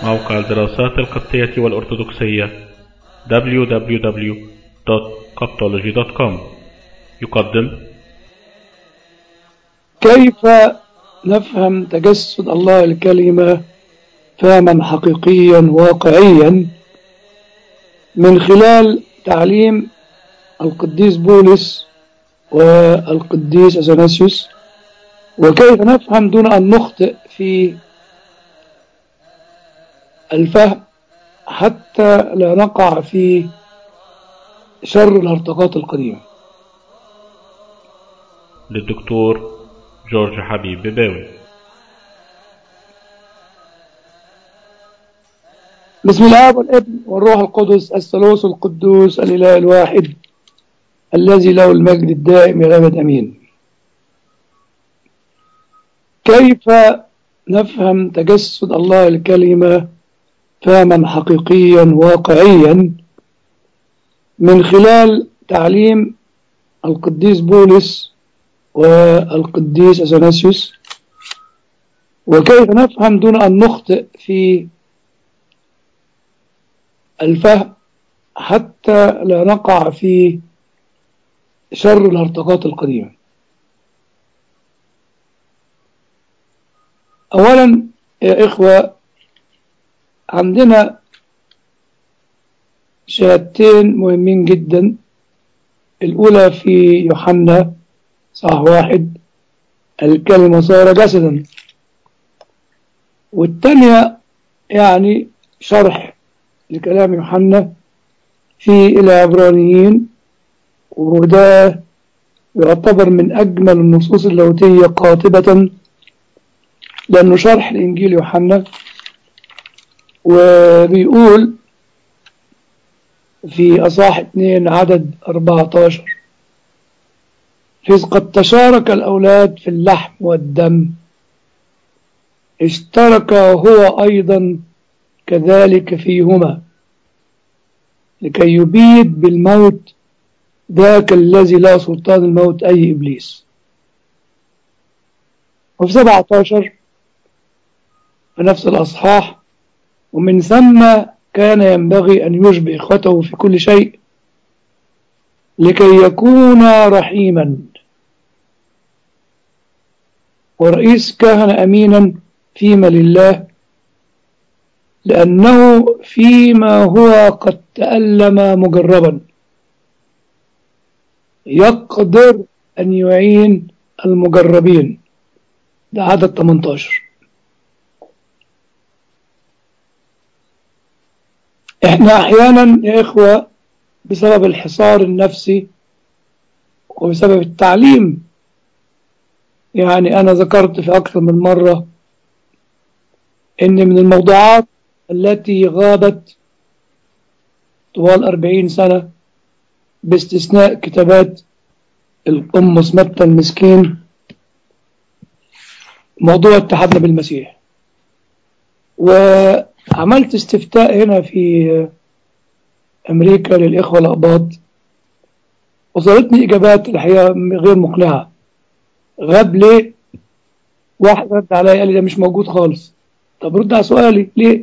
موقع الدراسات القبطية والأرثوذكسية www.coptology.com يقدم كيف نفهم تجسد الله الكلمة فهما حقيقيا واقعيا من خلال تعليم القديس بولس والقديس أثناسيوس وكيف نفهم دون أن نخطئ في الفهم حتى لا نقع في شر الارتقاط القديمة للدكتور جورج حبيب بباوي بسم الله والابن والروح القدس الثالوث القدوس الإله الواحد الذي له المجد الدائم إلى الأبد أمين كيف نفهم تجسد الله الكلمة فهما حقيقيا واقعيا من خلال تعليم القديس بولس والقديس أثناسيوس وكيف نفهم دون أن نخطئ في الفهم حتى لا نقع في شر الارتقاط القديمة أولا يا إخوة عندنا شهادتين مهمين جدا الأولى في يوحنا صح واحد الكلمة صار جسدا والثانية يعني شرح لكلام يوحنا في العبرانيين وده يعتبر من أجمل النصوص اللاهوتية قاطبة لأنه شرح لإنجيل يوحنا وبيقول في أصح 2 عدد 14 إذ قد تشارك الأولاد في اللحم والدم اشترك هو أيضا كذلك فيهما لكي يبيد بالموت ذاك الذي لا سلطان الموت أي إبليس وفي 17 في نفس الأصحاح ومن ثم كان ينبغي أن يشبه إخوته في كل شيء لكي يكون رحيما ورئيس كهن أمينا فيما لله لأنه فيما هو قد تألم مجربا يقدر أن يعين المجربين ده عدد 18 احنا احيانا يا اخوة بسبب الحصار النفسي وبسبب التعليم يعني انا ذكرت في اكثر من مرة ان من الموضوعات التي غابت طوال أربعين سنة باستثناء كتابات الأم سمتة المسكين موضوع اتحادنا بالمسيح وعملت استفتاء هنا في أمريكا للإخوة الأقباط وصلتني إجابات الحقيقة غير مقنعة غاب ليه واحد رد عليا قال لي ده مش موجود خالص طب رد على سؤالي ليه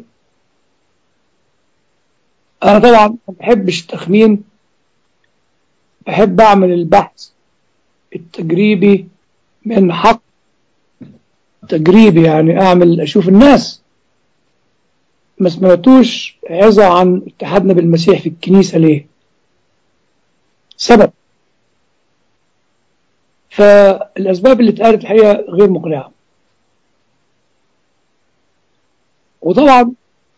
أنا طبعا ما بحبش التخمين بحب أعمل البحث التجريبي من حق تجريبي يعني أعمل أشوف الناس ما سمعتوش عظة عن اتحادنا بالمسيح في الكنيسة ليه سبب فالأسباب اللي اتقالت الحقيقة غير مقنعة وطبعا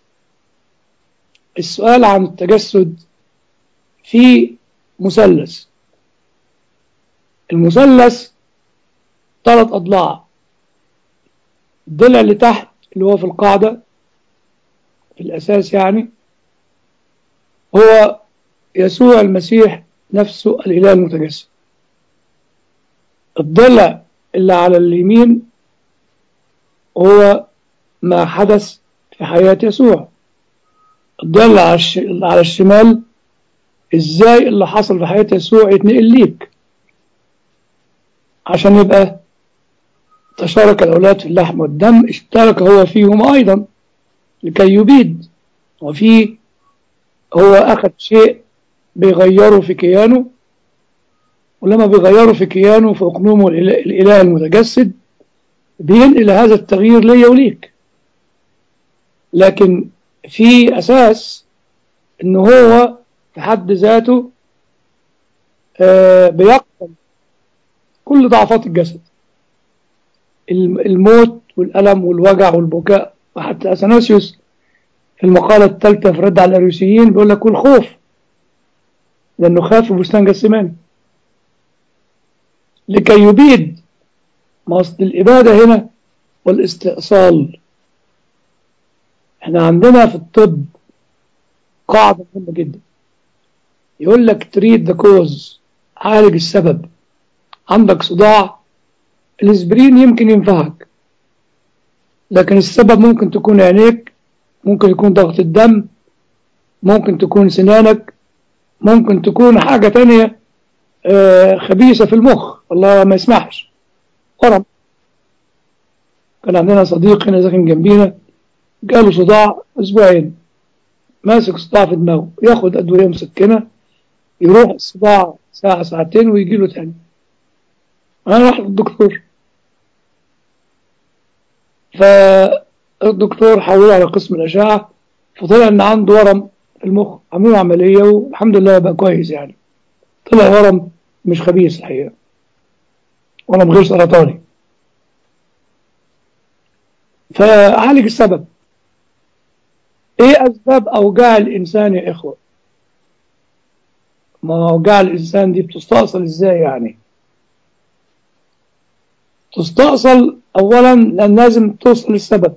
السؤال عن التجسد في مثلث المثلث ثلاث أضلاع الضلع اللي تحت اللي هو في القاعدة في الأساس يعني هو يسوع المسيح نفسه الإله المتجسد الضلع اللي على اليمين هو ما حدث في حياة يسوع الضلع على, الش... على الشمال ازاي اللي حصل في حياة يسوع يتنقل ليك عشان يبقى تشارك الأولاد في اللحم والدم اشترك هو فيهم أيضا لكي يبيد وفي هو أخذ شيء بيغيره في كيانه ولما بيغيره في كيانه في أقنومه الإله الإله المتجسد بينقل هذا التغيير ليا وليك لكن في أساس إن هو في حد ذاته آه، بيقبل كل ضعفات الجسد الم- الموت والألم والوجع والبكاء وحتى أثناسيوس في المقالة الثالثة في رد على الأريوسيين بيقول لك والخوف لأنه خاف في بستان جسمان لكي يبيد ما أصل الإبادة هنا والاستئصال احنا عندنا في الطب قاعدة مهمة جدا يقول لك تريد ذا كوز عالج السبب عندك صداع الاسبرين يمكن ينفعك لكن السبب ممكن تكون عينيك ممكن يكون ضغط الدم ممكن تكون سنانك ممكن تكون حاجة تانية آه، خبيثة في المخ الله ما يسمحش ورم كان عندنا صديق هنا ساكن جنبينا جاله صداع اسبوعين ماسك صداع في دماغه ياخد ادويه مسكنه يروح الصداع ساعه ساعتين ويجي له تاني انا راح للدكتور فالدكتور حوله على قسم الاشعه فطلع ان عنده ورم في المخ عملوا عمليه والحمد لله بقى كويس يعني طلع ورم مش خبيث الحقيقه ورم غير سرطاني فعالج السبب ايه اسباب اوجاع الانسان يا اخوه ما اوجاع الانسان دي بتستأصل ازاي يعني تستأصل اولا لان لازم توصل للسبب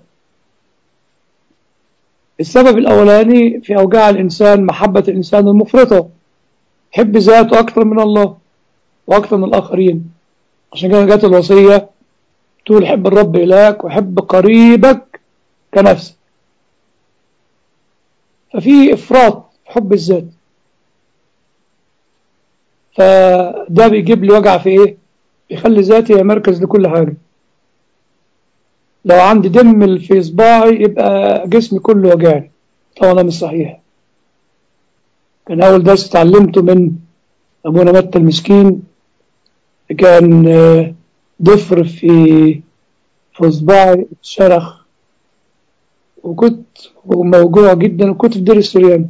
السبب الاولاني في اوجاع الانسان محبة الانسان المفرطة يحب ذاته اكثر من الله واكثر من الاخرين عشان كده جت الوصية تقول حب الرب إلهك وحب قريبك كنفسك ففي إفراط في حب الذات فده بيجيب لي وجع في إيه؟ بيخلي ذاتي هي مركز لكل حاجة لو عندي دم في صباعي يبقى جسمي كله وجعني طبعا ده مش صحيح كان أول درس اتعلمته من أبونا متى المسكين كان آه، ضفر في في صباعي شرخ وكنت موجوع جدا وكنت في دير السريان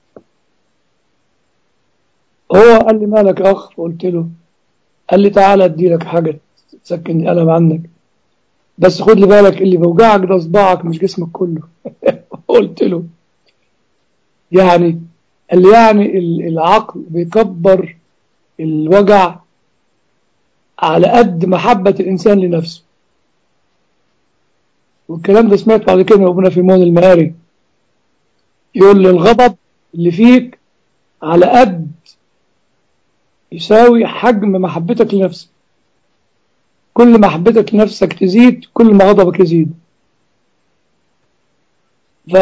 هو قال لي مالك يا اخ قلت له قال لي تعالى ادي لك حاجه تسكن الالم عنك بس خد لي بالك اللي بيوجعك ده صباعك مش جسمك كله قلت له يعني قال لي يعني ال- العقل بيكبر الوجع على قد محبة الإنسان لنفسه والكلام ده سمعت بعد كده من أبونا فيمون المهاري يقول لي الغضب اللي فيك على قد يساوي حجم محبتك لنفسك كل ما محبتك لنفسك تزيد كل ما غضبك يزيد ف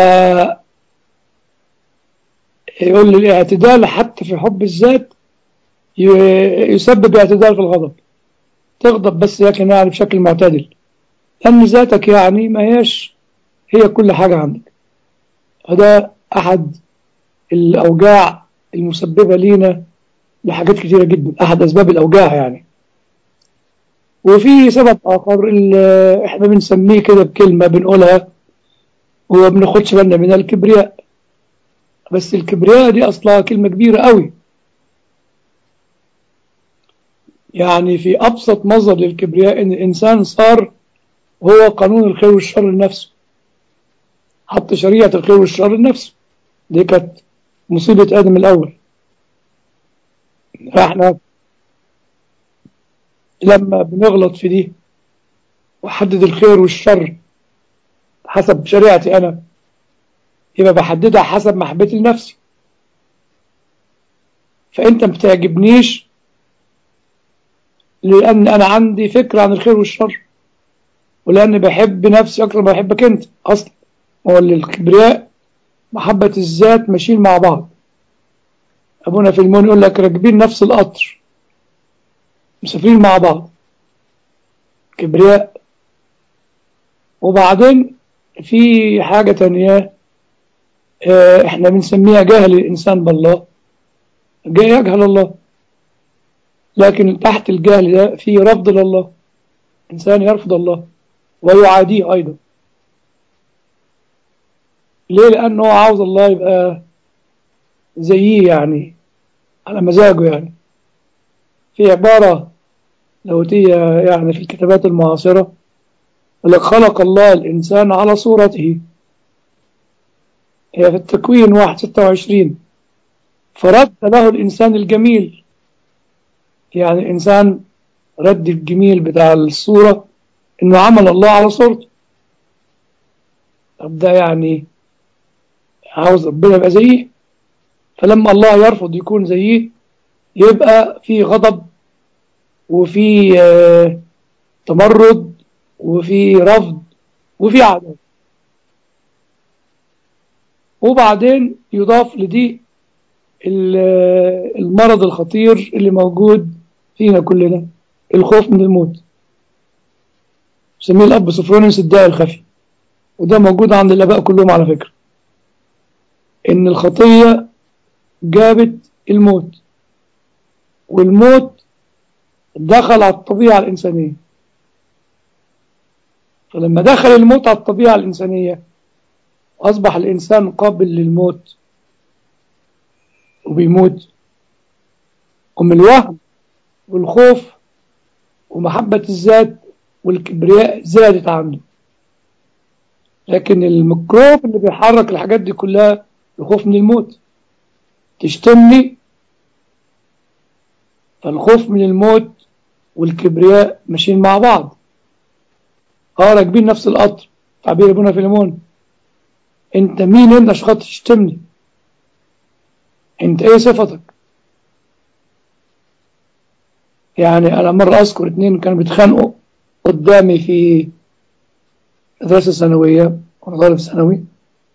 يقول لي الاعتدال حتى في حب الذات ي- يسبب اعتدال في الغضب تغضب بس لكن يعني بشكل معتدل لأن ذاتك يعني ما هيش هي كل حاجة عندك هذا أحد الأوجاع المسببة لينا لحاجات كتيرة جدا أحد أسباب الأوجاع يعني وفي سبب آخر اللي إحنا بنسميه كده بكلمة بنقولها وما بناخدش بالنا من الكبرياء بس الكبرياء دي أصلها كلمة كبيرة قوي يعني في أبسط مظهر للكبرياء إن الإنسان صار هو قانون الخير والشر لنفسه حط شريعة الخير والشر لنفسه دي كانت مصيبة آدم الأول فإحنا لما بنغلط في دي وحدد الخير والشر حسب شريعتي أنا يبقى بحددها حسب محبتي لنفسي فأنت ما بتعجبنيش لأن أنا عندي فكرة عن الخير والشر ولأن بحب نفسي أكثر ما بحبك أنت أصلا هو اللي الكبرياء محبة الذات ماشيين مع بعض أبونا في المون يقول لك راكبين نفس القطر مسافرين مع بعض كبرياء وبعدين في حاجة تانية آه، احنا بنسميها جهل الإنسان بالله جاي يجهل الله لكن تحت الجهل ده في رفض لله إنسان يرفض الله ويعاديه أيضا ليه لأنه عاوز الله يبقى زيه يعني على مزاجه يعني في عبارة لاهوتية يعني في الكتابات المعاصرة لك خلق الله الإنسان على صورته هي في التكوين واحد ستة وعشرين فرد له الإنسان الجميل يعني الإنسان رد الجميل بتاع الصورة إنه عمل الله على صورته طب ده يعني عاوز ربنا يبقى زيه فلما الله يرفض يكون زيه يبقى في غضب وفي آه، تمرد وفي رفض وفي عدم وبعدين يضاف لدي ال- المرض الخطير اللي موجود فينا كلنا الخوف من الموت يسميه الأب سفرونيوس الداء الخفي وده موجود عند الآباء كلهم على فكرة إن الخطية جابت الموت والموت دخل على الطبيعة الإنسانية فلما دخل الموت على الطبيعة الإنسانية أصبح الإنسان قابل للموت وبيموت ومن الوهم والخوف ومحبة الذات والكبرياء زادت عنده لكن الميكروب اللي بيحرك الحاجات دي كلها الخوف من الموت تشتمني فالخوف من الموت والكبرياء ماشيين مع بعض اه راكبين نفس القطر تعبير ابونا فيلمون انت مين انت عشان خاطر تشتمني انت ايه صفتك يعني انا مرة اذكر اتنين كانوا بيتخانقوا قدامي في مدرسة ثانوية وانا طالب ثانوي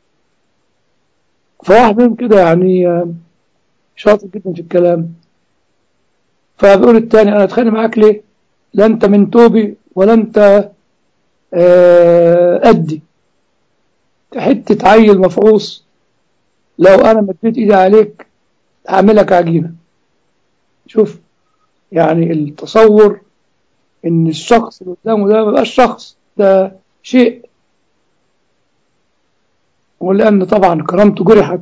فواحد منهم كده يعني آه، شاطر جدا في الكلام فبيقول التاني انا اتخانق معاك ليه لا انت من توبي ولا انت آه، قدي حتة عيل مفعوص لو انا مديت ايدي عليك هعملك عجينة شوف يعني التصور ان الشخص اللي قدامه ده ما بقاش شخص ده شيء ولان طبعا كرامته جرحت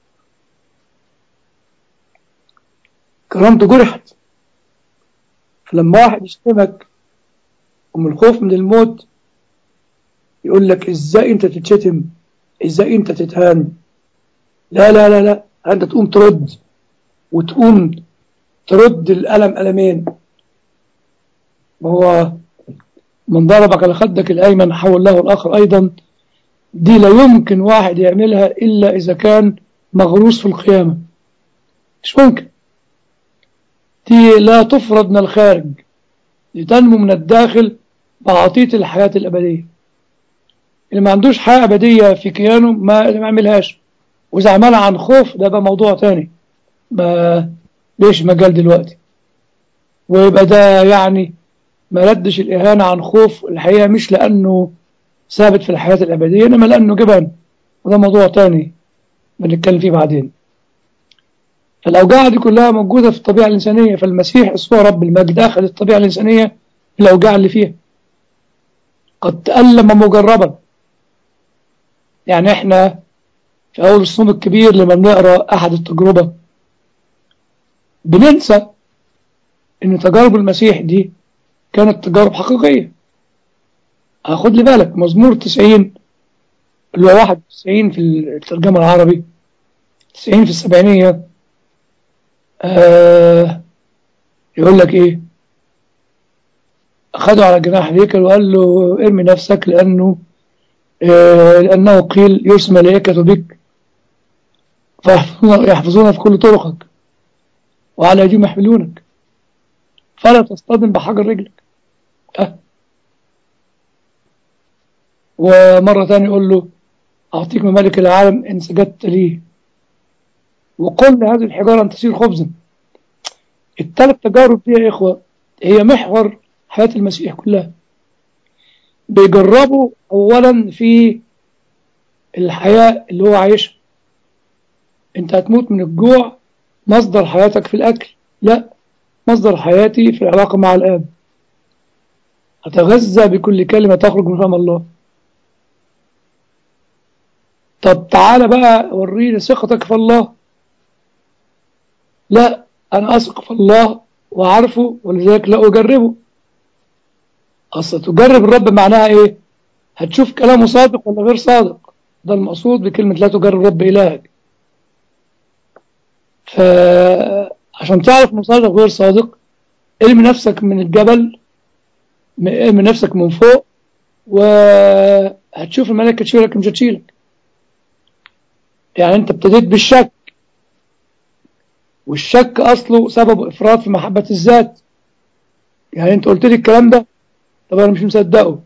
كرامته جرحت فلما واحد يشتمك ومن الخوف من الموت يقول لك ازاي انت تتشتم ازاي انت تتهان لا لا لا لا انت تقوم ترد وتقوم ترد الألم ألمين ما هو من ضربك على خدك الأيمن حول له الآخر أيضا دي لا يمكن واحد يعملها إلا إذا كان مغروس في القيامة مش ممكن دي لا تفرض من الخارج دي تنمو من الداخل بعطية الحياة الأبدية اللي ما عندوش حياة أبدية في كيانه ما اللي ما عملهاش وإذا عملها عن خوف ده بقى موضوع تاني ما ليش مجال دلوقتي ويبقى ده يعني ما ردش الإهانة عن خوف الحقيقة مش لأنه ثابت في الحياة الأبدية إنما لأنه جبان وده موضوع تاني بنتكلم فيه بعدين فالأوجاع دي كلها موجودة في الطبيعة الإنسانية فالمسيح اسمه رب المجد أخذ الطبيعة الإنسانية في الأوجاع اللي فيها قد تألم مجربا يعني احنا في أول الصوم الكبير لما بنقرأ أحد التجربة بننسى ان تجارب المسيح دي كانت تجارب حقيقية هاخد لي بالك مزمور 90 اللي هو 91 في الترجمة العربي 90 في السبعينية آه يقول لك ايه أخذه على جناح الهيكل وقال له ارمي نفسك لأنه آه لأنه قيل يرسم ملائكة بك فيحفظون في كل طرقك وعلى أيديهم يحملونك فلا تصطدم بحجر رجلك أه. ومرة ثانية يقول له أعطيك ممالك العالم إن سجدت لي وقل لهذه الحجارة أن تصير خبزا الثلاث تجارب دي يا إخوة هي محور حياة المسيح كلها بيجربوا أولا في الحياة اللي هو عايشها انت هتموت من الجوع مصدر حياتك في الأكل لا مصدر حياتي في العلاقة مع الآب أتغذى بكل كلمة تخرج من فم الله طب تعالى بقى وريني ثقتك في الله لا أنا أثق في الله وأعرفه ولذلك لا أجربه أصل تجرب الرب معناها إيه هتشوف كلامه صادق ولا غير صادق ده المقصود بكلمة لا تجرب رب إلهك فعشان تعرف انه صادق غير صادق ارمي نفسك من الجبل ارمي نفسك من فوق وهتشوف الملائكة تشيلك مش هتشيلك يعني انت ابتديت بالشك والشك اصله سبب افراط في محبة الذات يعني انت قلت لي الكلام ده طب انا مش مصدقه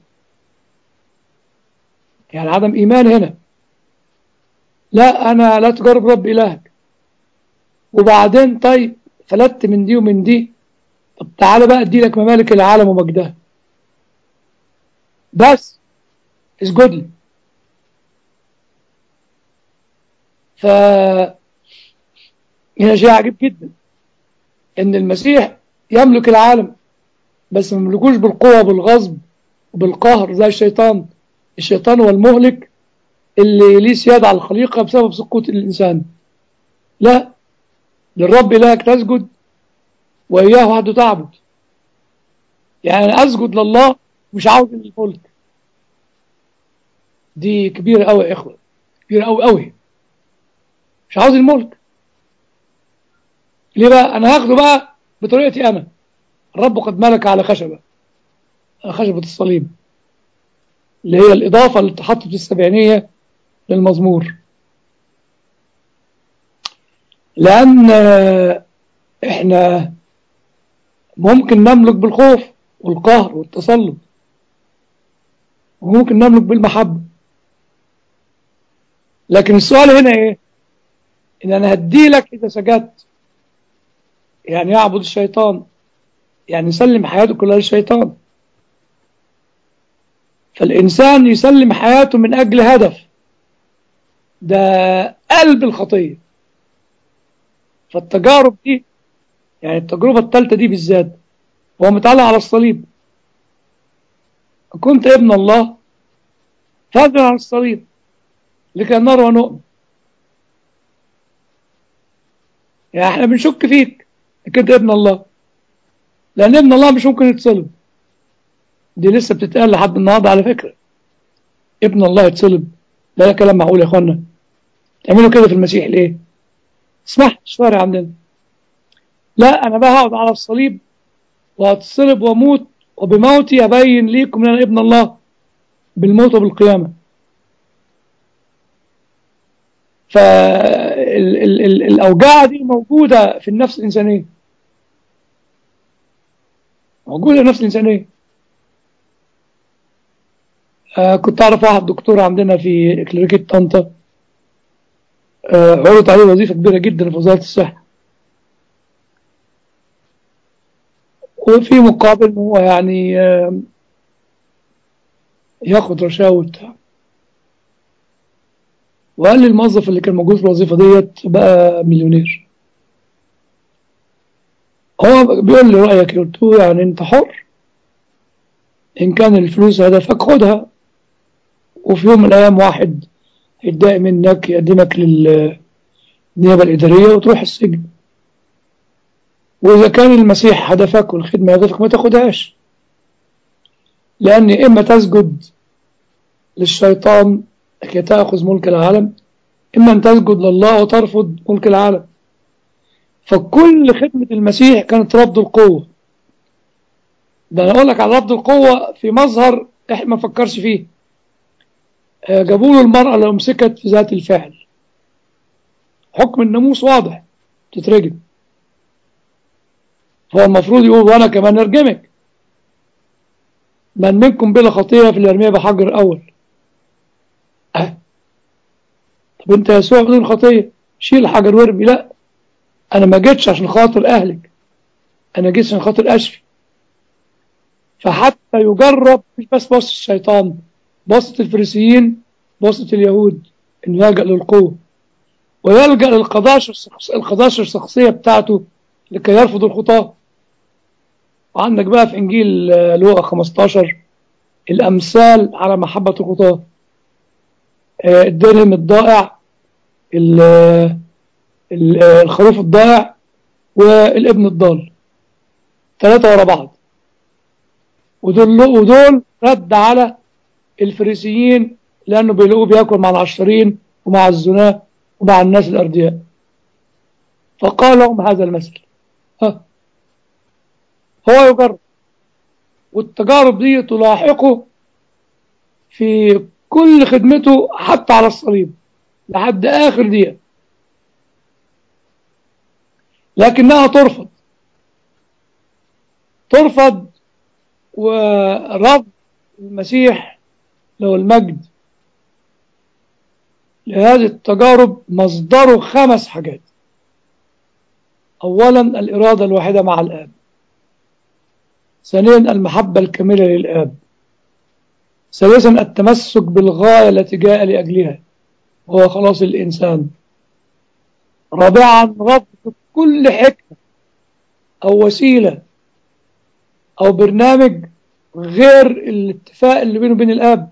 يعني عدم ايمان هنا لا انا لا تجرب رب الهك وبعدين طيب فلت من دي ومن دي طب تعالى بقى ادي لك ممالك العالم ومجدها بس اسجد لي ف هنا شيء عجيب جدا ان المسيح يملك العالم بس ما يملكوش بالقوة بالغصب وبالقهر زي الشيطان الشيطان هو المهلك اللي ليه سيادة على الخليقة بسبب سقوط الإنسان لا للرب إلهك تسجد وإياه وحده تعبد يعني أنا أسجد لله مش عاوز الملك دي كبيرة أوي يا إخوة كبيرة أوي أوي مش عاوز الملك ليه بقى أنا هاخده بقى بطريقتي أنا الرب قد ملك على خشبة خشبة الصليب اللي هي الإضافة اللي اتحطت في السبعينية للمزمور لأن إحنا ممكن نملك بالخوف والقهر والتسلط وممكن نملك بالمحبة لكن السؤال هنا إيه إن أنا هدي لك إذا سجدت يعني يعبد الشيطان يعني يسلم حياته كلها للشيطان فالإنسان يسلم حياته من أجل هدف ده قلب الخطية فالتجارب دي يعني التجربة الثالثة دي بالذات هو متعلق على الصليب كنت ابن الله فاضل على الصليب لكي نرى ونؤمن يعني احنا بنشك فيك انك انت ابن الله لان ابن الله مش ممكن يتصلب دي لسه بتتقال لحد النهارده على فكره ابن الله يتصلب ده كلام معقول يا اخوانا تعملوا كده في المسيح ليه اسمح الشوارع عندنا لا انا بقى هقعد على الصليب وهتصلب واموت وبموتي ابين ليكم ان انا ابن الله بالموت وبالقيامه فالاوجاع دي موجوده في النفس الانسانيه موجوده في النفس الانسانيه آه كنت أعرف واحد دكتور عندنا في كلينيكية طنطا آه عرضت عليه وظيفة كبيرة جدا في وزارة الصحة وفي مقابل إن هو يعني آه ياخد رشاوي وبتاع وقال لي الموظف اللي كان موجود في الوظيفة ديت بقى مليونير هو بيقول لي رأيك قلت له يعني أنت حر إن كان الفلوس هدفك خدها وفي يوم من الأيام واحد يتضايق منك يقدمك للنيابة الإدارية وتروح السجن وإذا كان المسيح هدفك والخدمة هدفك ما تاخدهاش لأن إما تسجد للشيطان لكي تأخذ ملك العالم إما أن تسجد لله وترفض ملك العالم فكل خدمة المسيح كانت رفض القوة ده أنا أقول لك على رفض القوة في مظهر إحنا ما فكرش فيه جابوا له المرأة اللي أمسكت في ذات الفعل حكم الناموس واضح تترجم فهو المفروض يقول وأنا كمان أرجمك من منكم بلا خطيئة في الأرمية بحجر أول أه. طب أنت يا يسوع بدون خطية شيل الحجر وارمي لا أنا ما جيتش عشان خاطر أهلك أنا جيت عشان خاطر أشفي فحتى يجرب مش بس بص الشيطان بسط الفريسيين بسط اليهود انه يلجأ للقوة ويلجأ للقداشة الشخص- القداشة الشخصية بتاعته لكي يرفض الخطاة وعندك بقى في إنجيل آه، لوقا 15 الأمثال على محبة الخطاة آه، الدرهم الضائع ال- ال- آه، الخروف الضائع والابن الضال ثلاثة ورا بعض ودول ودول رد على الفريسيين لأنه بيلاقوه بياكل مع العشرين ومع الزناة ومع الناس الأردياء فقال لهم هذا المثل ها هو يجرب والتجارب دي تلاحقه في كل خدمته حتى على الصليب لحد آخر دقيقة لكنها ترفض ترفض ورفض المسيح له المجد لهذه التجارب مصدره خمس حاجات أولا الإرادة الواحدة مع الآب ثانيا المحبة الكاملة للآب ثالثا التمسك بالغاية التي جاء لأجلها وهو خلاص الإنسان رابعا رفض كل حكمة أو وسيلة أو برنامج غير الاتفاق اللي بينه وبين الآب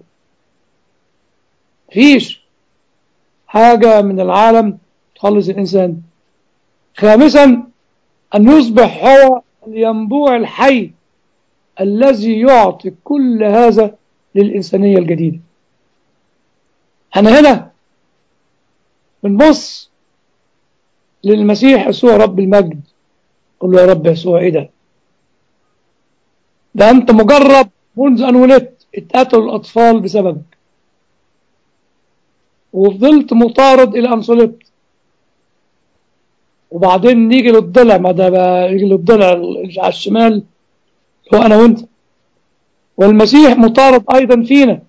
فيش حاجة من العالم تخلص الإنسان خامسا أن يصبح هو الينبوع الحي الذي يعطي كل هذا للإنسانية الجديدة أنا هنا بنبص للمسيح يسوع رب المجد قل له يا رب يسوع ايه ده ده انت مجرب منذ ان ولدت اتقتلوا الاطفال بسببك وفضلت مطارد الى ان صلبت وبعدين نيجي للضلع ما ده بقى يجي للضلع اللي على الشمال هو انا وانت والمسيح مطارد ايضا فينا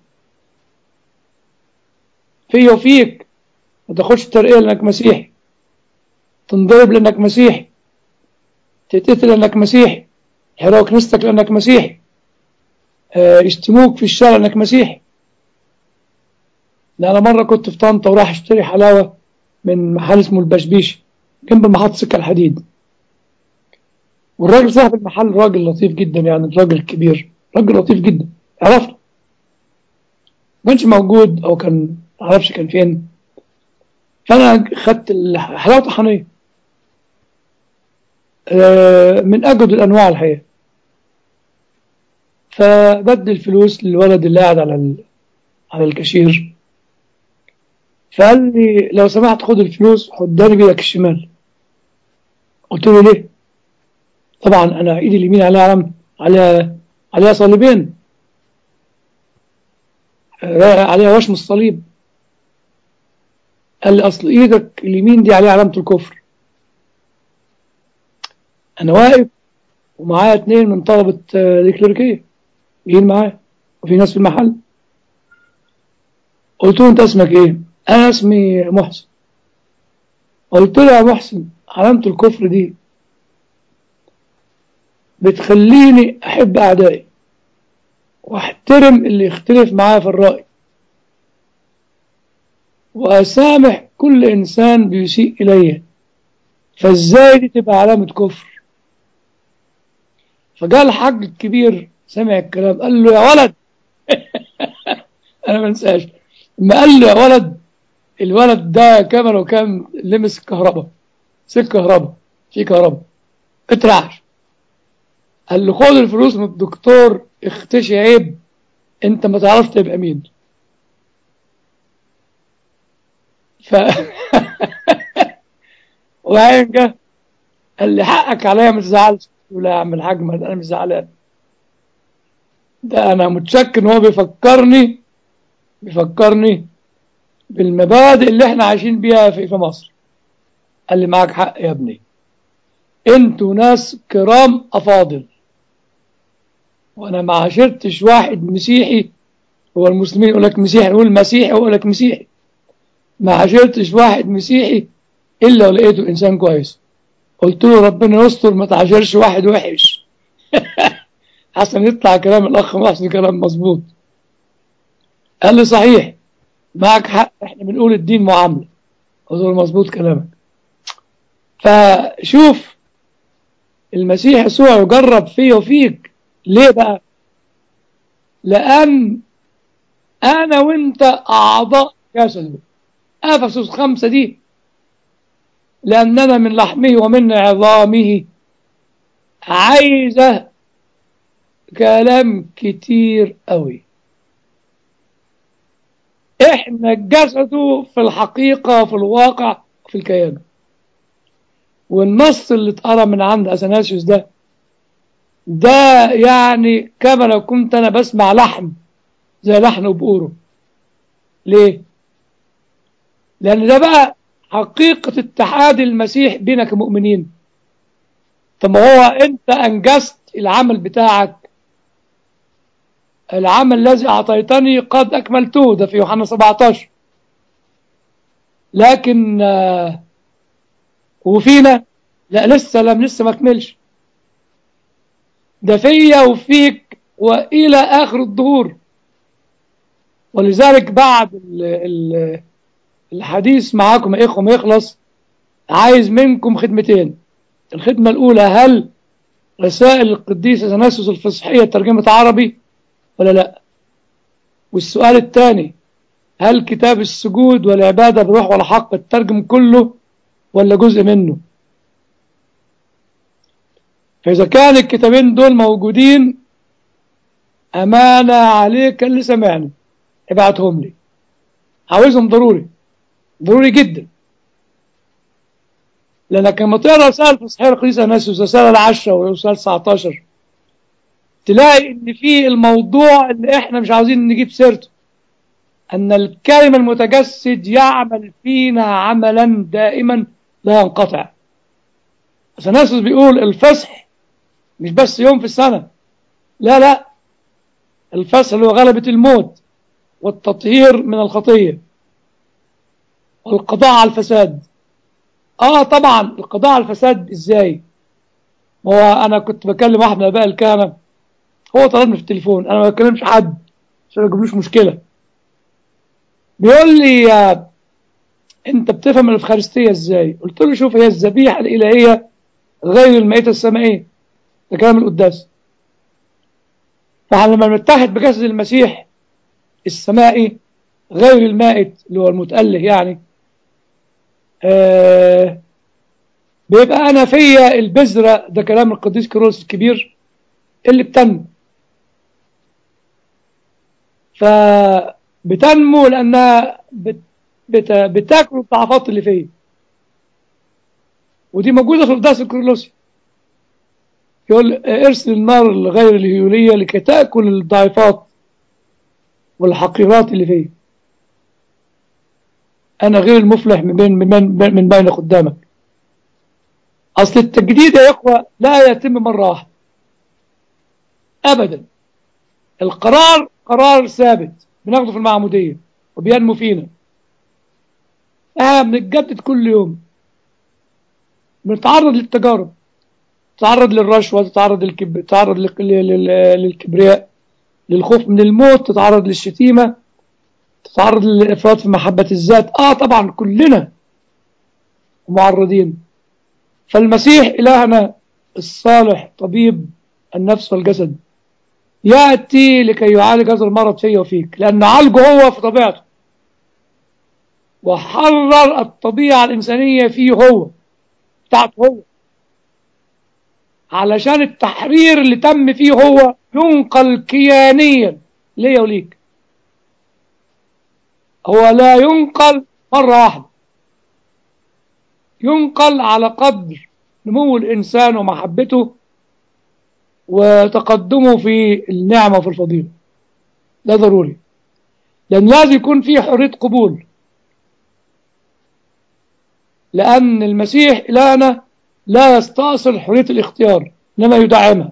في وفيك ما تاخدش ترقيه لانك مسيحي تنضرب لانك مسيحي تتقتل لانك مسيحي يحرقوا كنيستك لانك مسيحي آه، يشتموك في الشارع لانك مسيحي ده انا مره كنت في طنطا وراح اشتري حلاوه من محل اسمه البشبيش جنب محطه سكه الحديد والراجل صاحب المحل راجل لطيف جدا يعني راجل كبير راجل لطيف جدا عرفته ما كانش موجود او كان معرفش كان فين فانا خدت الحلاوه طحنيه آه، من اجود الانواع الحقيقه فبدي الفلوس للولد اللي قاعد على ال... على الكاشير فقال لي لو سمحت خد الفلوس حطها بيدك الشمال قلت له ليه طبعا انا ايدي اليمين عليها علم عليها عليها صليبين آه، عليها وشم الصليب قال لي اصل ايدك اليمين دي عليها علامه الكفر انا واقف ومعايا اتنين من طلبة آه، الكليريكية جايين معايا وفي ناس في المحل قلت له انت اسمك ايه انا اسمي محسن قلت له يا محسن علامة الكفر دي بتخليني احب اعدائي واحترم اللي يختلف معايا في الرأي واسامح كل انسان بيسيء الي فازاي دي تبقى علامة كفر فجاء الحاج الكبير سمع الكلام قال له يا ولد انا ما انساش لما قال له يا ولد الولد ده كاميرا وكام لمس الكهرباء سلك كهرباء في كهرباء اترعش قال له خد الفلوس من الدكتور اختشي عيب انت ما تعرفش تبقى مين ف وبعدين جه قال لي حقك عليا ما تزعلش قلت له لا يا عم الحاج ما انا مش زعلان ده انا متشك ان هو بيفكرني بيفكرني بالمبادئ اللي احنا عايشين بيها في في مصر قال لي معاك حق يا ابني انتوا ناس كرام افاضل وانا ما عاشرتش واحد مسيحي هو المسلمين يقول لك مسيحي يقول مسيحي يقول لك مسيحي ما عاشرتش واحد مسيحي الا ولقيته انسان كويس قلت له ربنا يستر ما تعاشرش واحد وحش حسن يطلع كلام الاخ محسن كلام مظبوط قال لي صحيح معك حق احنا بنقول الدين معاملة أظن مظبوط كلامك فشوف المسيح يسوع يجرب فيه وفيك ليه بقى لأن أنا وأنت أعضاء جسده أفسس خمسة دي لأننا من لحمه ومن عظامه عايزة كلام كتير قوي احنا جسده في الحقيقة في الواقع في الكيان والنص اللي اتقرا من عند اثناسيوس ده ده يعني كما لو كنت انا بسمع لحن زي لحن بقوره ليه لان ده بقى حقيقة اتحاد المسيح بينك كمؤمنين طب ما هو انت انجزت العمل بتاعك العمل الذي اعطيتني قد اكملته ده في يوحنا 17 لكن آه وفينا لا لسه لم لسه ما كملش ده فيا وفيك والى اخر الظهور ولذلك بعد ال ال الحديث معاكم يا اخوه ما يخلص عايز منكم خدمتين الخدمه الاولى هل رسائل القديس اثناسيوس الفصحيه ترجمه عربي ولا لا والسؤال الثاني هل كتاب السجود والعباده بروح ولا حق الترجم كله ولا جزء منه فإذا كان الكتابين دول موجودين أمانة عليك اللي سمعني ابعتهم لي عاوزهم ضروري ضروري جدا لأنك لما تقرا رسائل في صحيح القديس أناسيوس رسالة العشرة ورسالة 19 تلاقي إن في الموضوع اللي إحنا مش عاوزين نجيب سيرته أن الكلمة المتجسد يعمل فينا عملا دائما لا ينقطع أثناسيوس بيقول الفصح مش بس يوم في السنة لا لا الفصح اللي هو غلبة الموت والتطهير من الخطية والقضاء على الفساد اه طبعا القضاء على الفساد ازاي هو انا كنت بكلم واحد من اباء الكهنة هو طلبني في التليفون انا ما بكلمش حد عشان ما يجيبلوش مشكلة بيقول لي آه انت بتفهم الافخارستيه ازاي قلت له شوف هي الذبيحه الالهيه غير المائده السمائيه ده كلام القداس فاحنا لما نتحد بجسد المسيح السمائي غير المائت اللي هو المتأله يعني آه بيبقى انا فيا البذره ده كلام القديس كيروس الكبير اللي بتنمو فبتنمو لانها بت بت... بتاكل الضعفات اللي فيه ودي موجودة في القداس الكرولوسي يقول ارسل النار الغير الهيولية لكي تأكل الضعفات والحقيرات اللي فيه أنا غير المفلح من بين من, من بين قدامك أصل التجديد يا إخوة لا يتم مرة واحدة أبدا القرار قرار ثابت بناخده في المعمودية وبينمو فينا احنا بنتجدد كل يوم بنتعرض للتجارب تتعرض للرشوة تتعرض للكب... تتعرض لل... لل... للكبرياء للخوف من الموت تتعرض للشتيمة تتعرض للإفراط في محبة الذات آه طبعا كلنا معرضين فالمسيح إلهنا الصالح طبيب النفس والجسد يأتي لكي يعالج هذا المرض فيه وفيك لأن عالجه هو في طبيعته وحرر الطبيعة الإنسانية فيه هو بتاعته هو علشان التحرير اللي تم فيه هو ينقل كيانيا ليا وليك هو لا ينقل مرة واحدة ينقل على قدر نمو الإنسان ومحبته وتقدمه في النعمة وفي الفضيلة ده ضروري لأن لازم يكون فيه حرية قبول لأن المسيح إلهنا لا يستأصل حرية الاختيار إنما يدعمها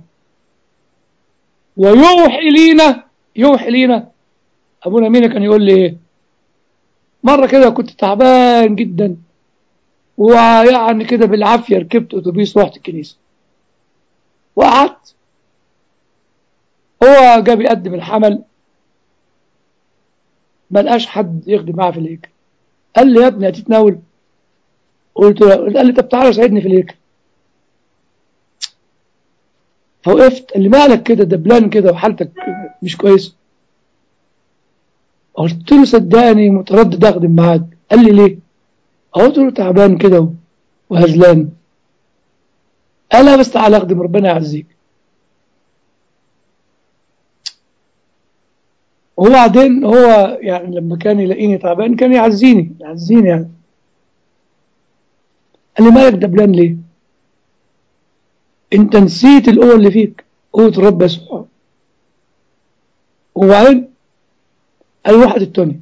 ويوحي لينا يوحي لينا أبونا مينا كان يقول لي إيه مرة كده كنت تعبان جدا ويعني كده بالعافية ركبت أتوبيس رحت الكنيسة وقعدت هو جاب يقدم الحمل ما لقاش حد يخدم معاه في الهيكل قال لي يا ابني هتتناول قلت له قال لي طب تعالى ساعدني في الهيكل فوقفت قال لي مالك كده دبلان كده وحالتك مش كويس قلت له صدقني متردد اخدم معاك قال لي ليه قلت له تعبان كده وهزلان قال لا بس تعالى اخدم ربنا يعزيك وبعدين هو يعني لما كان يلاقيني تعبان كان يعزيني يعزيني يعني قال لي مالك دبلان ليه انت نسيت القوة اللي فيك قوة الرب يسوع وبعدين قال لي واحد التونية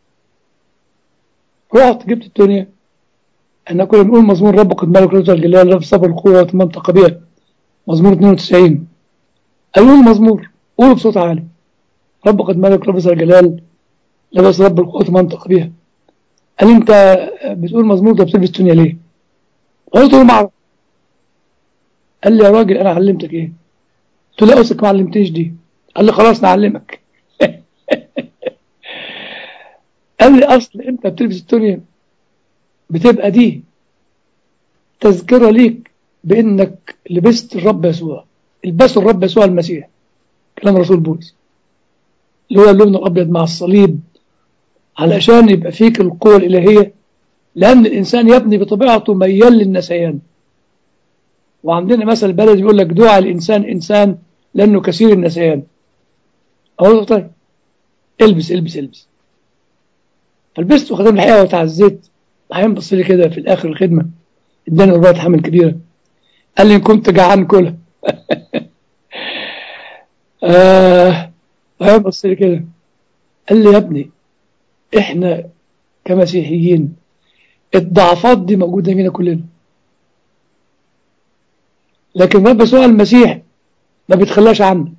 رحت جبت التونية احنا كنا بنقول مزمور رب قد ملك رجل الجلال رب صبر القوة وتمنطق بها مزمور 92 قالوا لي المزمور قولوا بصوت عالي رب قد ملك رب الجلال لبس رب القوة منطق بها قال لي انت بتقول مزمور ده بتلبس تونية ليه قلت له ما اعرف قال لي يا راجل انا علمتك ايه قلت له لا اسك ما علمتنيش دي قال لي خلاص نعلمك قال لي اصل انت بتلبس التونية بتبقى دي تذكرة ليك بانك لبست الرب يسوع البسوا الرب يسوع المسيح كلام رسول بولس اللي هو اللون الابيض مع الصليب علشان يبقى فيك القوة الالهية لان الانسان يبني بطبيعته ميال للنسيان وعندنا مثل بلد يقول لك دعاء الانسان انسان لانه كثير النسيان اقول طيب البس البس البس فلبست وخدم الحقيقه وتعزيت بعدين بص لي كده في الاخر الخدمه اداني قربات حمل كبيره قال لي ان كنت جعان كلها آه بعدين بص لي كده قال لي يا ابني احنا كمسيحيين الضعفات دي موجوده فينا كلنا لكن رب يسوع المسيح ما بيتخلاش عنه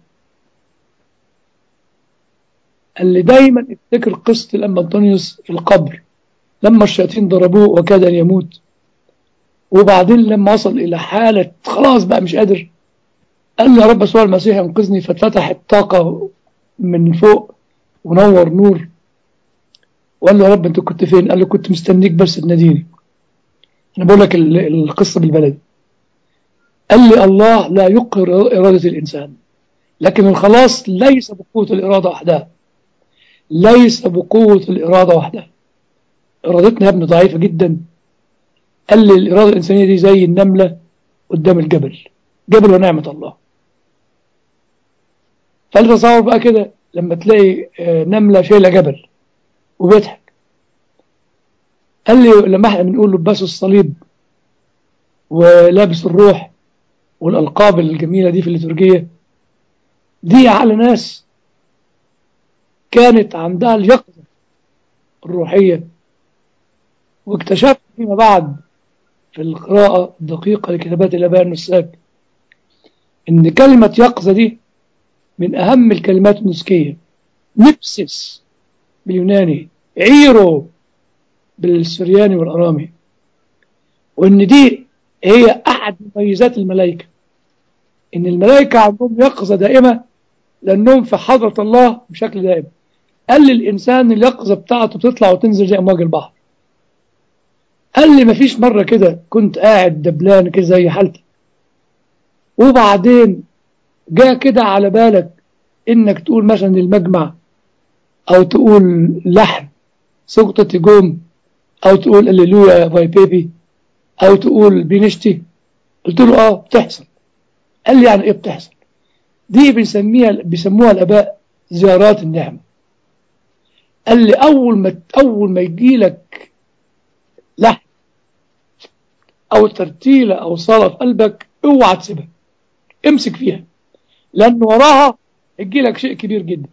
قال لي دايما افتكر قصة الأنبا أنطونيوس في القبر لما الشياطين ضربوه وكاد أن يموت وبعدين لما وصل إلى حالة خلاص بقى مش قادر قال لي يا رب يسوع المسيح انقذني فاتفتحت طاقة من فوق ونور نور وقال له يا رب انت كنت فين قال له كنت مستنيك بس تناديني انا بقول لك القصة بالبلد قال لي الله لا يقهر إرادة الإنسان لكن الخلاص ليس بقوة الإرادة وحدها ليس بقوة الإرادة وحدها إرادتنا يا ابني ضعيفة جدا قال لي الإرادة الإنسانية دي زي النملة قدام الجبل جبل ونعمة الله فالتصور بقى كده لما تلاقي نملة شايلة جبل وبيضحك قال لي لما احنا بنقول لبسوا الصليب ولابس الروح والألقاب الجميلة دي في الليتورجية دي على ناس كانت عندها اليقظة الروحية واكتشفت فيما بعد في القراءة الدقيقة لكتابات الآباء النساك إن كلمة يقظة دي من أهم الكلمات النسكية نبسس باليوناني عيرو بالسرياني والأرامي وإن دي هي أحد مميزات الملائكة إن الملائكة عندهم يقظة دائمة لأنهم في حضرة الله بشكل دائم قال لي الإنسان اليقظة بتاعته بتطلع وتنزل زي أمواج البحر قال لي مفيش مرة كده كنت قاعد دبلان كده زي حالتي وبعدين جاء كده على بالك إنك تقول مثلا المجمع أو تقول لحن سقطة جوم أو تقول الليلويا باي بيبي أو تقول بنشتي قلت له آه بتحصل قال لي يعني إيه بتحصل دي بنسميها بيسموها الآباء زيارات النعمة قال لي أول ما أول ما يجي لك لحن أو ترتيلة أو صلاة في قلبك اوعى تسيبها امسك فيها لأن وراها يجي لك شيء كبير جدا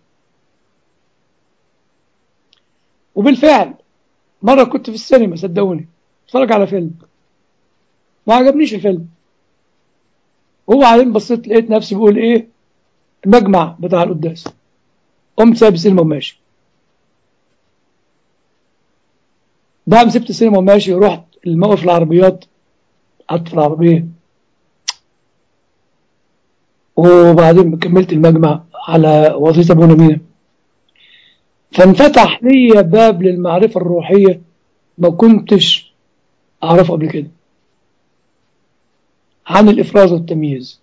وبالفعل مرة كنت في السينما صدقوني اتفرج على فيلم ما عجبنيش الفيلم وبعدين بصيت لقيت نفسي بقول ايه المجمع بتاع القداس قمت سايب السينما وماشي بعد ما سبت السينما وماشي ورحت الموقف العربيات قعدت في العربية وبعدين كملت المجمع على وظيفة ابونا مينا فانفتح لي باب للمعرفة الروحية ما كنتش أعرفه قبل كده عن الإفراز والتمييز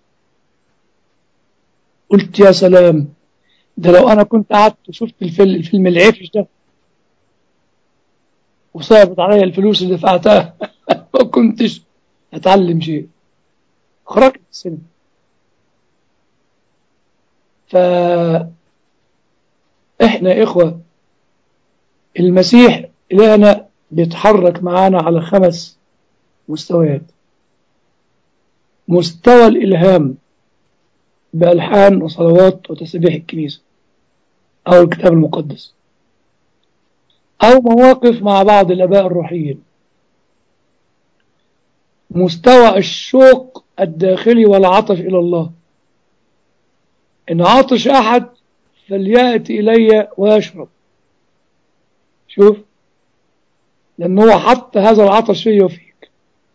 قلت يا سلام ده لو أنا كنت قعدت وشفت الفيلم, الفيلم العفش ده وصعبت عليا الفلوس اللي دفعتها ما كنتش أتعلم شيء خرجت السينما فإحنا إخوة المسيح إلهنا بيتحرك معانا على خمس مستويات مستوى الإلهام بألحان وصلوات وتسبيح الكنيسة أو الكتاب المقدس أو مواقف مع بعض الآباء الروحيين مستوى الشوق الداخلي والعطش إلى الله إن عطش أحد فليأتي إلي ويشرب شوف لأن هو حط هذا العطش فيه وفيك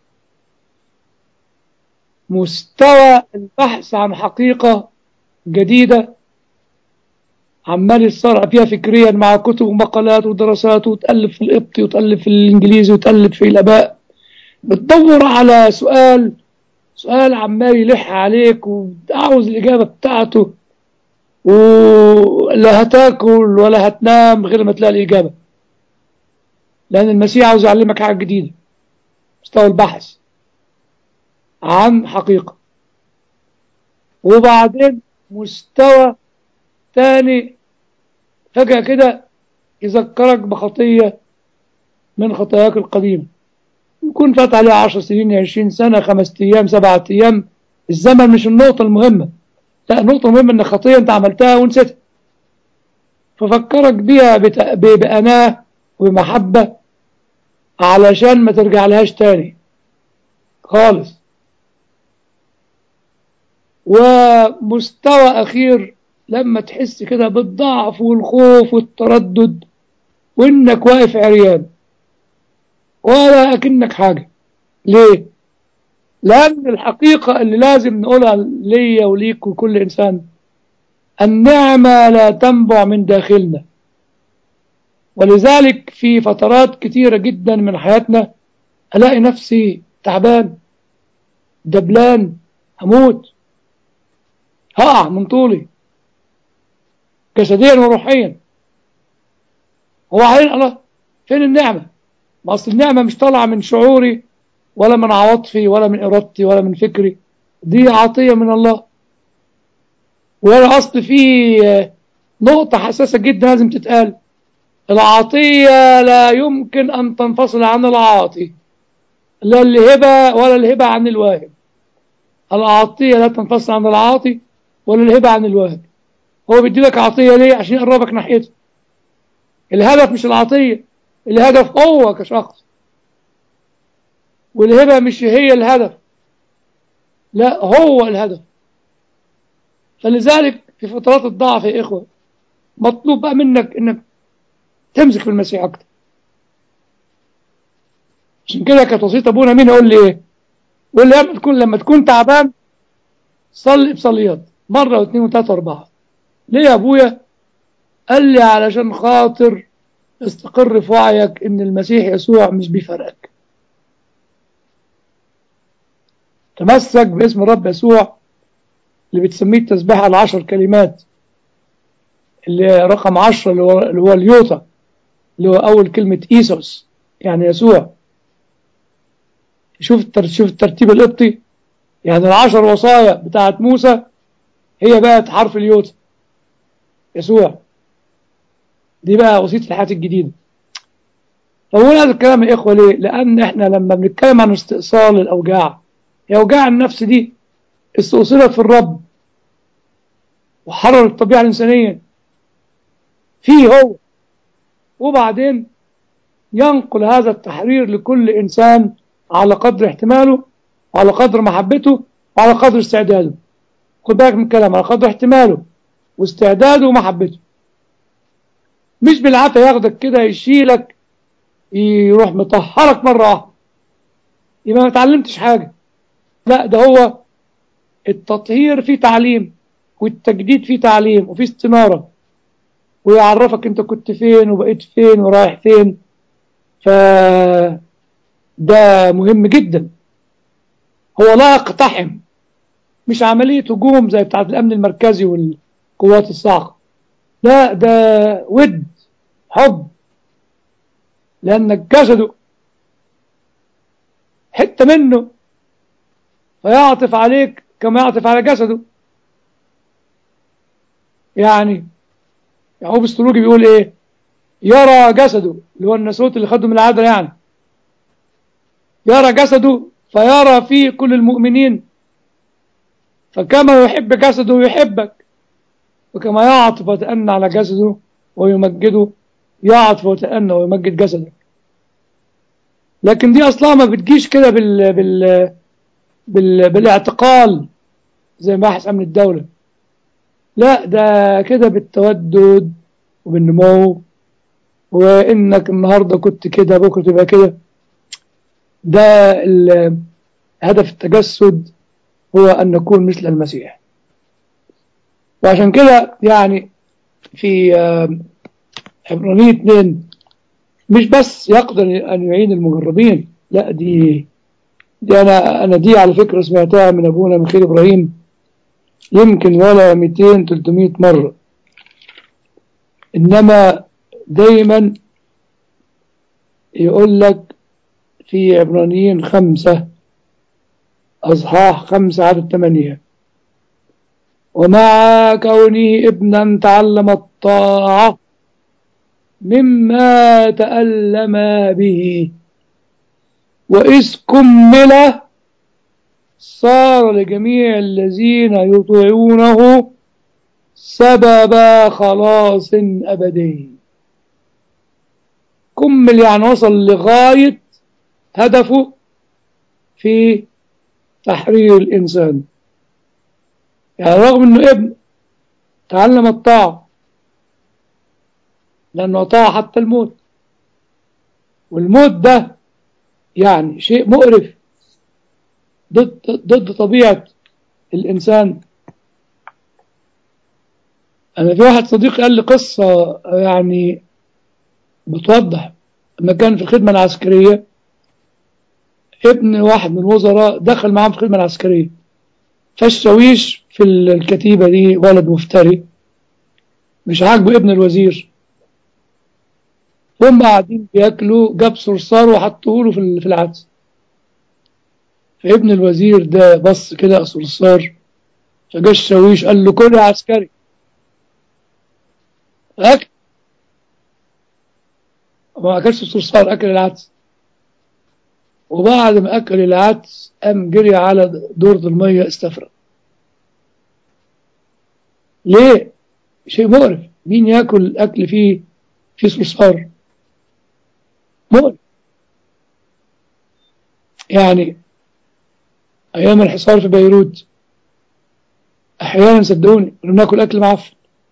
مستوى البحث عن حقيقة جديدة عمال يتصارع فيها فكريا مع كتب ومقالات ودراسات وتألف في القبطي وتألف في الإنجليزي وتألف في الآباء بتدور على سؤال سؤال عمال يلح عليك وعاوز الإجابة بتاعته ولا هتاكل ولا هتنام غير ما تلاقي الإجابة لأن المسيح عاوز يعلمك حاجة جديدة مستوى البحث عن حقيقة وبعدين مستوى تاني فجأة كده يذكرك بخطية من خطاياك القديمة يكون فات عليها عشر سنين عشرين سنة خمس أيام سبعة أيام الزمن مش النقطة المهمة لا النقطة المهمة إن خطية أنت عملتها ونسيتها ففكرك بيها بأناه وبمحبة علشان ما ترجع لهاش تاني خالص ومستوى أخير لما تحس كده بالضعف والخوف والتردد وإنك واقف عريان ولا أكنك حاجة ليه؟ لأن الحقيقة اللي لازم نقولها ليا وليك وكل إنسان النعمة لا تنبع من داخلنا ولذلك في فترات كتيرة جدا من حياتنا ألاقي نفسي تعبان دبلان هموت هقع من طولي جسديا وروحيا هو عين الله فين النعمة ما أصل النعمة مش طالعة من شعوري ولا من عواطفي ولا من إرادتي ولا من فكري دي عطية من الله وأنا أصل في نقطة حساسة جدا لازم تتقال العطية لا يمكن أن تنفصل عن العاطي لا الهبة ولا الهبة عن الواهب العطية لا تنفصل عن العاطي ولا الهبة عن الواهب هو بيدي لك عطية ليه عشان يقربك ناحيته الهدف مش العطية الهدف هو كشخص والهبة مش هي الهدف لا هو الهدف فلذلك في فترات الضعف يا إخوة مطلوب بقى منك إنك تمسك في المسيح أكتر عشان كده كانت وصية أبونا مين يقول لي إيه يقول لي لما تكون لما تكون تعبان صلي بصليات مرة واثنين وثلاثة وأربعة ليه يا أبويا قال لي علشان خاطر استقر في وعيك إن المسيح يسوع مش بيفرقك تمسك باسم الرب يسوع اللي بتسميه التسبيحة العشر كلمات اللي رقم عشرة اللي هو, اللي هو اليوتا اللي هو أول كلمة إيسوس يعني يسوع شوف شوف الترتيب القبطي يعني العشر وصايا بتاعت موسى هي بقت حرف اليوتا يسوع دي بقى وصية الحياة الجديدة فأقول هذا الكلام يا إخوة ليه؟ لأن إحنا لما بنتكلم عن استئصال الأوجاع هي أوجاع النفس دي استؤصلت في الرب وحرر الطبيعة الإنسانية فيه هو وبعدين ينقل هذا التحرير لكل إنسان على قدر احتماله وعلى قدر محبته وعلى قدر استعداده خد بالك من الكلام على قدر احتماله واستعداده ومحبته مش بالعافية ياخدك كده يشيلك يروح مطهرك مرة واحدة يبقى ما اتعلمتش حاجة لا ده هو التطهير فيه تعليم والتجديد فيه تعليم وفيه استنارة ويعرفك انت كنت فين وبقيت فين ورايح فين ف ده مهم جدا هو لا يقتحم مش عملية هجوم زي بتاعة الأمن المركزي والقوات الصاعقة لا ده ود حب لأنك جسده حتة منه فيعطف عليك كما يعطف على جسده يعني يعقوب السلوكي بيقول ايه يرى جسده اللي هو الناسوت اللي خده من العذراء يعني يرى جسده فيرى فيه كل المؤمنين فكما يحب جسده يحبك وكما يعطف ويتأنى على جسده ويمجده يعطف ويتأنى ويمجد جسدك لكن دي أصلا ما بتجيش كده بال... بال... بال... بالاعتقال زي ما أمن الدولة لا ده كده بالتودد وبالنمو وإنك النهاردة كنت كده بكرة تبقى كده ده هدف التجسد هو أن نكون مثل المسيح وعشان كده يعني في عبرانية اتنين مش بس يقدر أن يعين المجربين لا دي دي أنا أنا دي على فكرة سمعتها من أبونا ميخيل إبراهيم يمكن ولا 200 300 مرة إنما دايما يقول لك في عبرانيين خمسة أصحاح خمسة عدد ثمانية ومع كونه ابنا تعلم الطاعة مما تألم به وإذ كمل صار لجميع الذين يطيعونه سبب خلاص أبدي كمل يعني وصل لغاية هدفه في تحرير الإنسان يعني رغم أنه ابن تعلم الطاعة لأنه طاعة حتى الموت والموت ده يعني شيء مقرف ضد ضد طبيعة الإنسان أنا في واحد صديقي قال لي قصة يعني بتوضح لما كان في الخدمة العسكرية ابن واحد من الوزراء دخل معاهم في الخدمة العسكرية فالشاويش في الكتيبة دي ولد مفتري مش عاجبه ابن الوزير هم قاعدين بياكلوا جاب صرصار وحطوه له في العدس فابن الوزير ده بص كده صرصار فجا الشاويش قال له كل يا عسكري اكل ما اكلش الصرصار اكل العدس وبعد ما اكل العدس قام جري على دورة المية استفرغ ليه شيء مقرف مين ياكل اكل فيه فيه صرصار مقرف يعني ايام الحصار في بيروت احيانا صدقوني كنا بناكل اكل معفن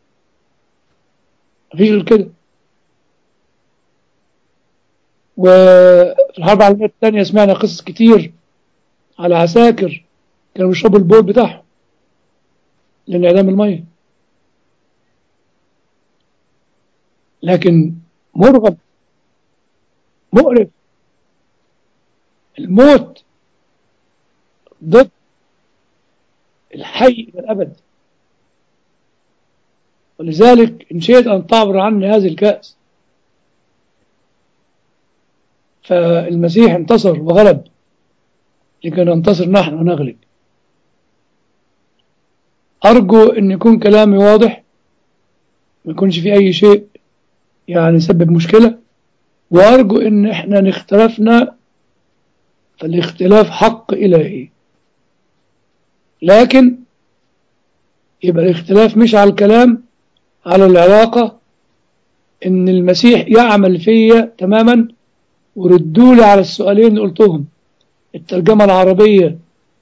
مفيش غير كده وفي الحرب العالمية الثانية سمعنا قصص كتير على عساكر كانوا بيشربوا البول بتاعهم لانعدام المية لكن مرغب مقرف الموت ضد الحي إلى الأبد ولذلك إن شئت أن تعبر عني هذه الكأس فالمسيح انتصر وغلب لكي ننتصر نحن ونغلب أرجو أن يكون كلامي واضح ما يكونش في أي شيء يعني يسبب مشكلة وأرجو أن إحنا اختلفنا فالاختلاف حق إلهي لكن يبقى الاختلاف مش على الكلام على العلاقة ان المسيح يعمل فيا تماما وردوا لي على السؤالين اللي قلتهم الترجمة العربية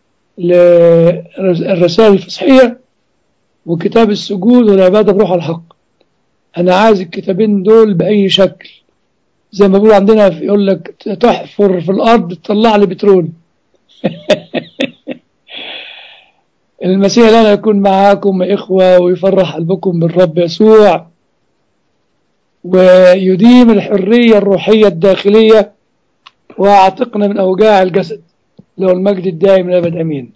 للرسائل الفصحية وكتاب السجود والعبادة بروح الحق أنا عايز الكتابين دول بأي شكل زي ما بيقولوا عندنا يقول لك تحفر في الأرض تطلع لي بترول المسيح لنا يكون معاكم إخوة ويفرح قلبكم بالرب يسوع ويديم الحرية الروحية الداخلية وأعتقنا من أوجاع الجسد له المجد الدائم للأبد أمين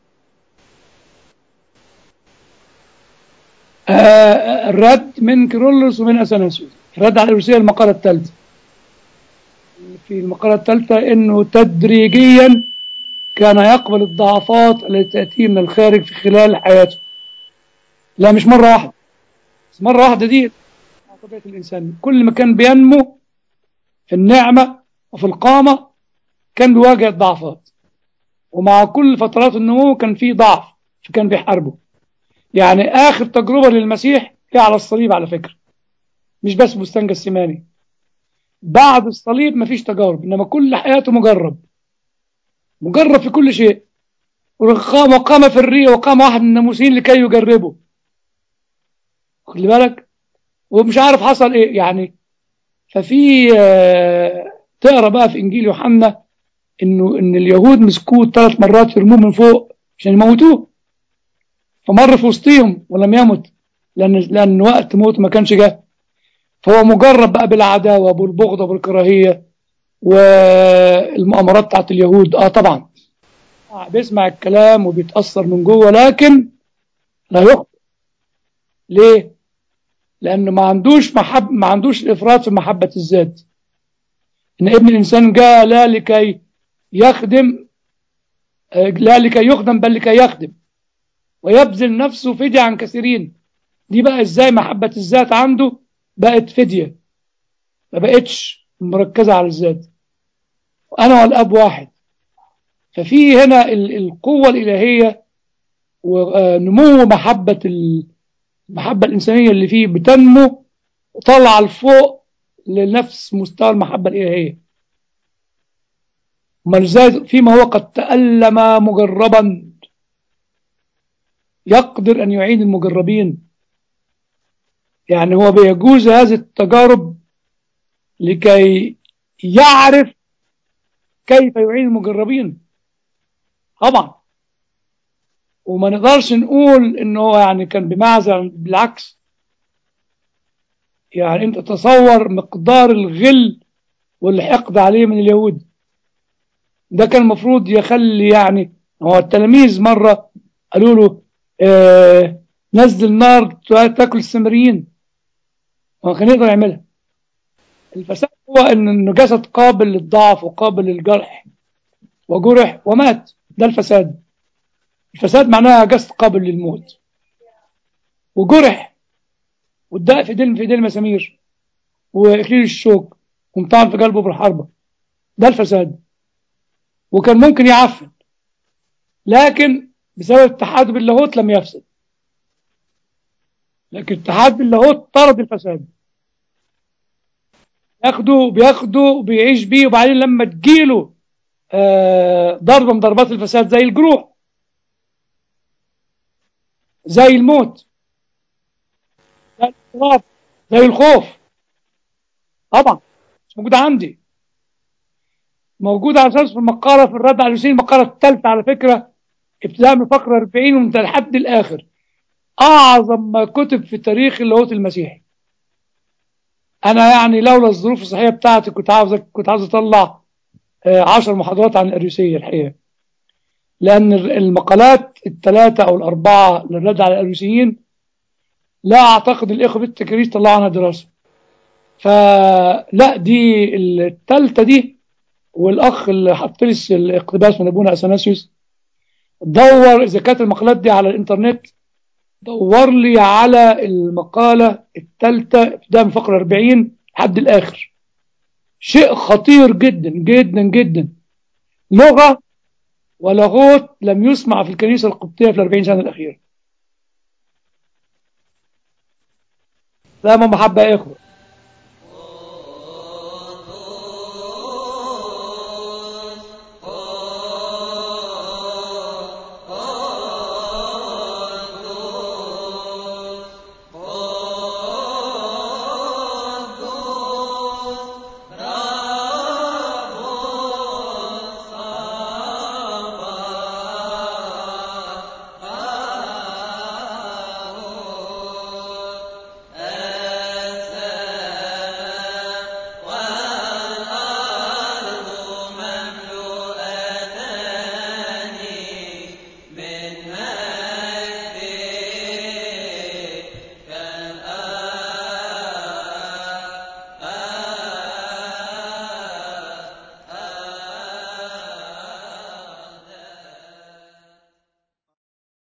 آه الرد من كيرلس ومن أثناسيوس الرد على الروسية المقالة الثالثة في المقالة الثالثة أنه تدريجيا كان يقبل الضعفات التي تأتي من الخارج في خلال حياته لا مش مرة واحدة بس مرة واحدة دي طبيعة الإنسان كل ما كان بينمو في النعمة وفي القامة كان بيواجه الضعفات ومع كل فترات النمو كان في ضعف فكان بيحاربه يعني آخر تجربة للمسيح هي على الصليب على فكرة مش بس بستان جسيماني بعد الصليب مفيش تجارب إنما كل حياته مجرب مجرب في كل شيء وقام وقام في الرية وقام واحد من الناموسين لكي يجربه خد بالك ومش عارف حصل ايه يعني ففي آه تقرا بقى في انجيل يوحنا انه ان اليهود مسكوه ثلاث مرات يرموه من فوق عشان يموتوه فمر في وسطهم ولم يمت لان لان وقت موته ما كانش جه فهو مجرب بقى بالعداوه بالبغضه بالكراهيه والمؤامرات بتاعت اليهود اه طبعا بيسمع الكلام وبيتاثر من جوه لكن لا يخطئ ليه؟ لانه ما عندوش محب ما عندوش افراط في محبه الذات ان ابن الانسان جاء لا لكي يخدم لا لكي يخدم بل لكي يخدم ويبذل نفسه فدية عن كثيرين دي بقى ازاي محبة الذات عنده بقت فدية ما بقتش مركزة على الذات وانا والاب واحد ففي هنا القوة الالهية ونمو محبة المحبة الإنسانية اللي فيه بتنمو وطلع لفوق لنفس مستوى المحبة الإلهية امال فيما هو قد تألم مجربا يقدر أن يعين المجربين يعني هو بيجوز هذه التجارب لكي يعرف كيف يعين المجربين طبعا وما نقدرش نقول ان هو يعني كان بمعزل بالعكس يعني انت تصور مقدار الغل والحقد عليه من اليهود ده كان المفروض يخلي يعني هو التلاميذ مرة قالوا له آه نزل نار تاكل السامريين هو كان يقدر يعملها الفساد هو ان انه جسد قابل للضعف وقابل للجرح وجرح ومات ده الفساد الفساد معناها جسد قابل للموت وجرح والداء في دل في ايديه المسامير واكليل الشوك ومطعن في قلبه بالحربة ده الفساد وكان ممكن يعفن لكن بسبب اتحاده باللاهوت لم يفسد لكن اتحاد باللاهوت طرد الفساد ياخده بياخده بيعيش بيه وبعدين لما تجيله آه ضربة من ضربات الفساد زي الجروح زي الموت زي الاضطراب زي الخوف طبعا مش موجود عندي موجود على اساس في المقاله في الرد على الحسين المقاله الثالثه على فكره ابتداء من فقره 40 وانت لحد الاخر اعظم ما كتب في تاريخ اللاهوت المسيحي انا يعني لولا الظروف الصحيه بتاعتي كنت عاوز كنت عاوز اطلع 10 محاضرات عن الاريوسيه الحقيقه لأن المقالات الثلاثة أو الأربعة للرد على الأروسيين لا أعتقد الإخوة بالتكريس طلعوا عنها دراسة فلا دي الثالثة دي والأخ اللي حط لي الاقتباس من أبونا أثناسيوس دور إذا كانت المقالات دي على الإنترنت دور لي على المقالة الثالثة ابتداء من فقرة 40 لحد الآخر شيء خطير جدا جدا جدا لغة ولاهوت لم يسمع في الكنيسة القبطية في الأربعين سنة الأخيرة لا محبة يا إخوة